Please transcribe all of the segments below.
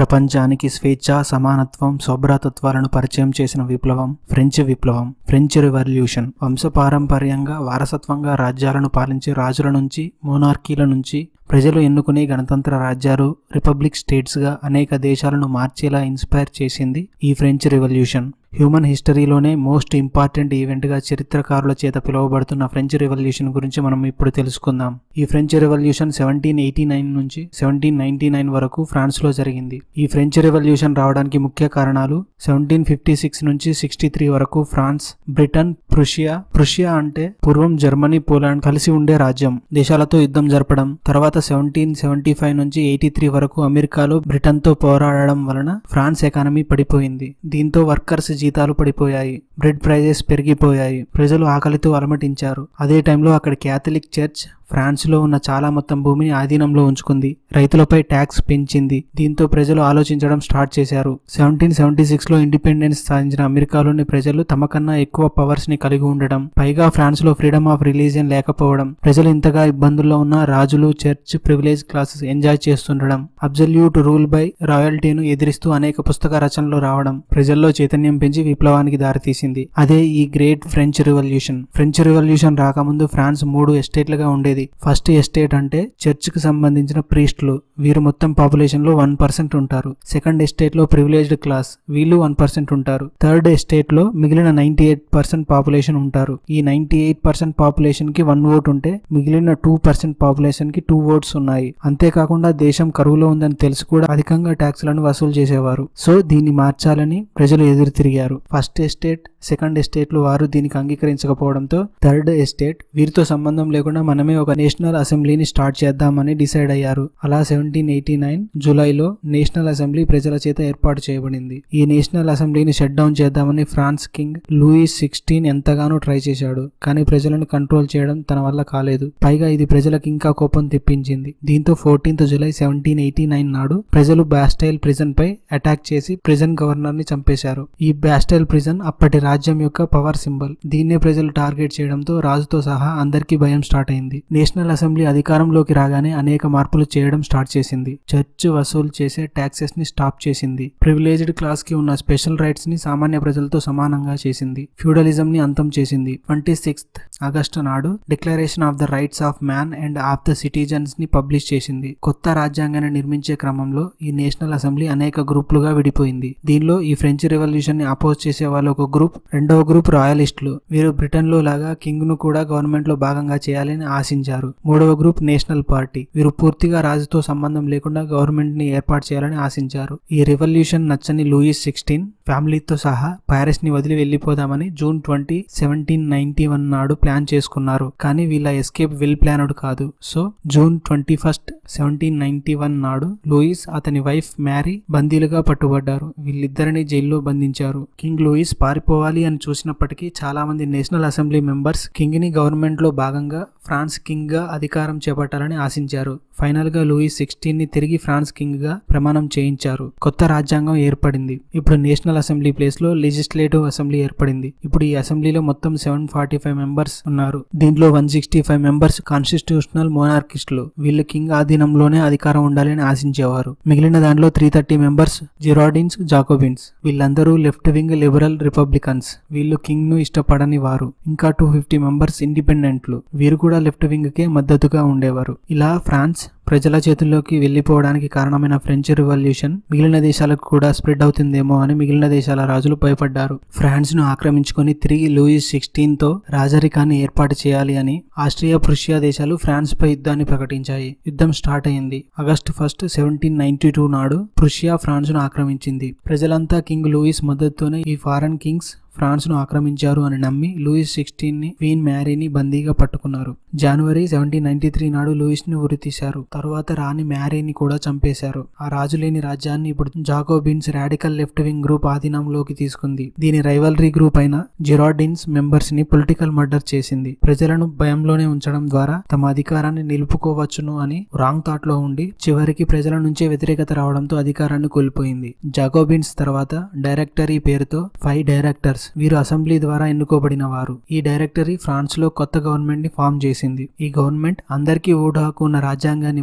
ప్రపంచానికి స్వేచ్ఛ సమానత్వం శుభ్రతత్వాలను పరిచయం చేసిన విప్లవం ఫ్రెంచ్ విప్లవం ఫ్రెంచ్ రెవల్యూషన్ వంశపారంపర్యంగా వారసత్వంగా రాజ్యాలను పాలించే రాజుల నుంచి మోనార్కీల నుంచి ప్రజలు ఎన్నుకునే గణతంత్ర రాజ్యాలు రిపబ్లిక్ స్టేట్స్గా అనేక దేశాలను మార్చేలా ఇన్స్పైర్ చేసింది ఈ ఫ్రెంచ్ రెవల్యూషన్ హ్యూమన్ హిస్టరీలోనే మోస్ట్ ఇంపార్టెంట్ ఈవెంట్గా చరిత్రకారుల చేత పిలువబడుతున్న ఫ్రెంచ్ రెవల్యూషన్ గురించి మనం ఇప్పుడు తెలుసుకుందాం ఈ French revolution seventeen eighty nine నుంచి సెవెంటీన్ నైన్టీ నైన్ వరకు ఫ్రాన్స్లో జరిగింది ఈ ఫ్రెంచ్ రెవల్యూషన్ రావడానికి ముఖ్య కారణాలు సెవెంటీన్ ఫిఫ్టీ సిక్స్ నుంచి సిక్స్టీ త్రీ వరకు ఫ్రాన్స్ బ్రిటన్ ప్రుషియా ప్రుషియా అంటే పూర్వం జర్మనీ పోలాండ్ కలిసి ఉండే రాజ్యం దేశాలతో యుద్ధం జరపడం తర్వాత సెవెంటీన్ సెవెంటీ ఫైవ్ నుంచి ఎయిటీ త్రీ వరకు అమెరికాలో బ్రిటన్తో పోరాడడం వలన ఫ్రాన్స్ ఎకానమీ పడిపోయింది దీంతో వర్కర్స్ జీతాలు పడిపోయాయి బ్రెడ్ ప్రైజెస్ పెరిగిపోయాయి ప్రజలు ఆకలితో అలమటించారు అదే టైంలో అక్కడ క్యాథలిక్ చర్చ్ ఫ్రాన్స్లో ఉన్న చాలా మొత్తం భూమిని ఆధీనంలో ఉంచుకుంది రైతులపై ట్యాక్స్ పెంచింది దీంతో ప్రజలు ఆలోచించడం స్టార్ట్ చేశారు సెవెంటీన్ సెవెంటీ సిక్స్లో ఇండిపెండెన్స్ సాధించిన అమెరికాలోని ప్రజలు తమ కన్నా ఎక్కువ పవర్స్ ని కలిగి ఉండడం పైగా ఫ్రాన్స్లో ఫ్రీడమ్ ఆఫ్ రిలీజియన్ లేకపోవడం ప్రజలు ఇంతగా ఇబ్బందుల్లో ఉన్న రాజులు చర్చ్ ప్రివిలేజ్ క్లాసెస్ ఎంజాయ్ చేస్తుండడం అబ్జల్యూట్ రూల్ బై రాయల్టీను ఎదిరిస్తూ అనేక పుస్తక రచనలు రావడం ప్రజల్లో చైతన్యం పెంచి విప్లవానికి దారితీసింది అదే ఈ great French revolution French revolution రాకముందు ఫ్రాన్స్ మూడు ఎస్టేట్లుగా ఉండేది ఫస్ట్ ఎస్టేట్ అంటే చర్చ్ కి సంబంధించిన ప్రీస్టులు వీరు మొత్తం పాపులేషన్ లో వన్ పర్సెంట్ ఉంటారు సెకండ్ ఎస్టేట్ లో ప్రివిలేజ్డ్ క్లాస్ వీళ్ళు వన్ పర్సెంట్ ఉంటారు థర్డ్ ఎస్టేట్ లో మిగిలిన నైన్టీ ఎయిట్ పర్సెంట్ పాపులేషన్ ఉంటారు ఈ నైన్టీ ఎయిట్ పర్సెంట్ పాపులేషన్ కి వన్ ఓట్ ఉంటే మిగిలిన టూ పర్సెంట్ పాపులేషన్ కి టూ ఓట్స్ ఉన్నాయి అంతేకాకుండా దేశం కరువులో ఉందని తెలిసి కూడా అధికంగా ట్యాక్స్లను వసూలు చేసేవారు సో దీన్ని మార్చాలని ప్రజలు ఎదురు తిరిగారు ఫస్ట్ ఎస్టేట్ సెకండ్ ఎస్టేట్ లో వారు దీనికి అంగీకరించకపోవడంతో థర్డ్ ఎస్టేట్ వీరితో సంబంధం లేకుండా మనమే ఒక నేషనల్ అసెంబ్లీని స్టార్ట్ చేద్దామని డిసైడ్ అయ్యారు అలా సెవెంటీన్ ఎయిటీ నైన్ జూలైలో నేషనల్ అసెంబ్లీ ప్రజల చేత ఏర్పాటు చేయబడింది ఈ నేషనల్ అసెంబ్లీని షట్ డౌన్ చేద్దామని ఫ్రాన్స్ కింగ్ లూయిస్ సిక్స్టీన్ ఎంతగానో ట్రై చేశాడు కానీ ప్రజలను కంట్రోల్ చేయడం తన వల్ల కాలేదు పైగా ఇది ప్రజలకు ఇంకా కోపం తెప్పించింది దీంతో fourteenth July seventeen eighty nine నాడు ప్రజలు బాస్టైల్ ప్రిజన్ పై అటాక్ చేసి ప్రిజన్ గవర్నర్ ని చంపేశారు ఈ బాస్టైల్ ప్రిజన్ అప్పటి రాజ్యం యొక్క పవర్ సింబల్ దీన్నే ప్రజలు టార్గెట్ చేయడంతో రాజుతో సహా అందరికీ భయం స్టార్ట్ అయింది నేషనల్ అసెంబ్లీ అధికారంలోకి రాగానే అనేక మార్పులు చేయడం స్టార్ట్ చేసింది చర్చ్ వసూలు చేసే ట్యాక్సెస్ ని స్టాప్ చేసింది ప్రివిలేజ్డ్ క్లాస్ కి ఉన్న స్పెషల్ రైట్స్ ని సామాన్య ప్రజలతో సమానంగా చేసింది ఫ్యూడలిజం ని అంతం చేసింది ట్వంటీ సిక్స్త్ ఆగస్టు నాడు declaration of the rights of man and of the citizens ని పబ్లిష్ చేసింది కొత్త రాజ్యాంగాన్ని నిర్మించే క్రమంలో ఈ నేషనల్ అసెంబ్లీ అనేక గ్రూపులుగా విడిపోయింది దీనిలో ఈ ఫ్రెంచ్ రెవల్యూషన్ ని అపోజ్ చేసే వాళ్ళు ఒక గ్రూప్ రెండవ గ్రూప్ రాయలిస్టులు వీరు బ్రిటన్ లో లాగా కింగ్ ను కూడా గవర్నమెంట్ లో భాగంగా చేయాలని ఆశించారు మూడవ గ్రూప్ నేషనల్ పార్టీ వీరు పూర్తిగా రాజుతో సంబంధం లేకుండా గవర్నమెంట్ ని ఏర్పాటు చేయాలని ఆశించారు ఈ రెవల్యూషన్ నచ్చని లూయిస్ సిక్స్టీన్ ఫ్యామిలీతో సహా ప్యారిస్ ని వదిలి వెళ్లిపోదామని June twenty seventeen ninety one నాడు ప్లాన్ చేసుకున్నారు కానీ వీళ్ళ ఎస్కేప్ వెల్ ప్లానడ్ కాదు so June twenty first seventeen ninety one నాడు లూయిస్ అతని వైఫ్ మ్యారీ బందీలుగా పట్టుబడ్డారు వీళ్ళిద్దరిని జైల్లో బంధించారు కింగ్ లూయిస్ పారిపోవాలి అని చూసినప్పటికీ చాలా మంది నేషనల్ అసెంబ్లీ మెంబర్స్ కింగ్ ని గవర్నమెంట్ లో భాగంగా ఫ్రాన్స్ కింగ్ గా అధికారం చేపట్టాలని ఆశించారు ఫైనల్ గా లూయిస్ సిక్స్టీన్ ని తిరిగి ఫ్రాన్స్ కింగ్ గా ప్రమాణం చేయించారు కొత్త రాజ్యాంగం ఏర్పడింది ఇప్పుడు నేషనల్ అసెంబ్లీ ప్లేస్ లో లెజిస్లేటివ్ అసెంబ్లీ ఏర్పడింది ఇప్పుడు ఈ అసెంబ్లీలో మొత్తం సెవెన్ ఫార్టీ ఫైవ్ మెంబర్స్ ఉన్నారు దీంట్లో one sixty five members constitutional మోనార్కిస్టులు వీళ్ళు కింగ్ ఆధీనంలోనే అధికారం ఉండాలని ఆశించేవారు మిగిలిన దాంట్లో three thirty members Girondins Jacobins వీళ్ళందరూ లెఫ్ట్ వింగ్ లిబరల్ రిపబ్లికన్స్ వీళ్ళు కింగ్ ను ఇష్టపడని వారు ఇంకా టూ ఫిఫ్టీ మెంబర్స్ ఇండిపెండెంట్లు వీరు కూడా లెఫ్ట్ వింగ్ కే మద్దతుగా ఉండేవారు ఇలా ఫ్రాన్స్ ప్రజల చేతుల్లోకి వెళ్లిపోవడానికి కారణమైన ఫ్రెంచ్ రివల్యూషన్ మిగిలిన దేశాలకు కూడా స్ప్రెడ్ అవుతుందేమో అని మిగిలిన దేశాల రాజులు భయపడ్డారు ఫ్రాన్స్ ను ఆక్రమించుకొని తిరిగి లూయిస్ సిక్స్టీన్ తో రాజరికాన్ని ఏర్పాటు చేయాలి అని ఆస్ట్రియా ప్రుషియా దేశాలు ఫ్రాన్స్ పై యుద్ధాన్ని ప్రకటించాయి యుద్ధం స్టార్ట్ అయింది August first seventeen ninety two నాడు ప్రుషియా ఫ్రాన్స్ ను ఆక్రమించింది ప్రజలంతా కింగ్ లూయిస్ మద్దతుతోనే ఈ ఫారెన్ కింగ్స్ ఫ్రాన్స్ ను ఆక్రమించారు అని నమ్మి లూయిస్ సిక్స్టీన్ ని క్వీన్ మ్యారీని బందీగా పట్టుకున్నారు జనవరి సెవెంటీన్ నైన్టీ త్రీ నాడు లూయిస్ ని ఉరితీశారు తరువాత రాణి మ్యారీని కూడా చంపేశారు ఆ రాజు లేని రాజ్యాన్ని ఇప్పుడు Jacobins radical left wing group ఆధీనంలోకి తీసుకుంది దీని రైవల్రీ గ్రూప్ అయిన జిరాడిన్స్ మెంబర్స్ ని పొలిటికల్ మర్డర్ చేసింది ప్రజలను భయంలోనే ఉంచడం ద్వారా తమ అధికారాన్ని నిలుపుకోవచ్చును అని రాంగ్ థాట్ లో ఉండి చివరికి ప్రజల నుంచే వ్యతిరేకత రావడంతో అధికారాన్ని కోల్పోయింది జాకోబిన్స్ తర్వాత డైరెక్టరీ పేరుతో ఫైవ్ డైరెక్టర్స్ వీరు అసెంబ్లీ ద్వారా ఎన్నుకోబడిన వారు ఈ డైరెక్టరీ ఫ్రాన్స్ లో కొత్త గవర్నమెంట్ ని ఫామ్ చేసింది ఈ గవర్నమెంట్ అందరికీ ఓటు హక్కు ఉన్న రాజ్యాంగాన్ని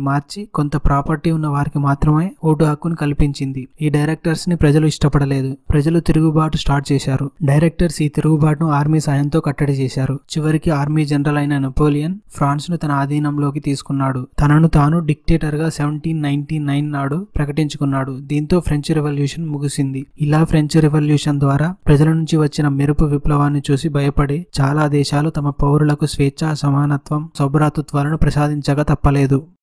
మార్చి కొంత ప్రాపర్టీ ఉన్న వారికి మాత్రమే ఓటు హక్కును కల్పించింది ఈ డైరెక్టర్స్ ని ప్రజలు ఇష్టపడలేదు ప్రజలు తిరుగుబాటు స్టార్ట్ చేశారు డైరెక్టర్స్ ఈ తిరుగుబాటును ఆర్మీ సాయంతో కట్టడి చేశారు చివరికి ఆర్మీ జనరల్ అయిన నెపోలియన్ ఫ్రాన్స్ ను తన ఆధీనంలోకి తీసుకున్నాడు తనను తాను డిక్టేటర్ గా సెవెంటీన్ నైన్టీ నైన్ నాడు ప్రకటించుకున్నాడు దీంతో ఫ్రెంచ్ రెవల్యూషన్ ముగిసింది ఇలా ఫ్రెంచ్ రెవల్యూషన్ ద్వారా ప్రజల నుంచి వచ్చిన మెరుపు విప్లవాన్ని చూసి భయపడి చాలా దేశాలు తమ పౌరులకు స్వేచ్ఛ సమానత్వం సౌభ్రాతృత్వాలను ప్రసాదించక తప్పలేదు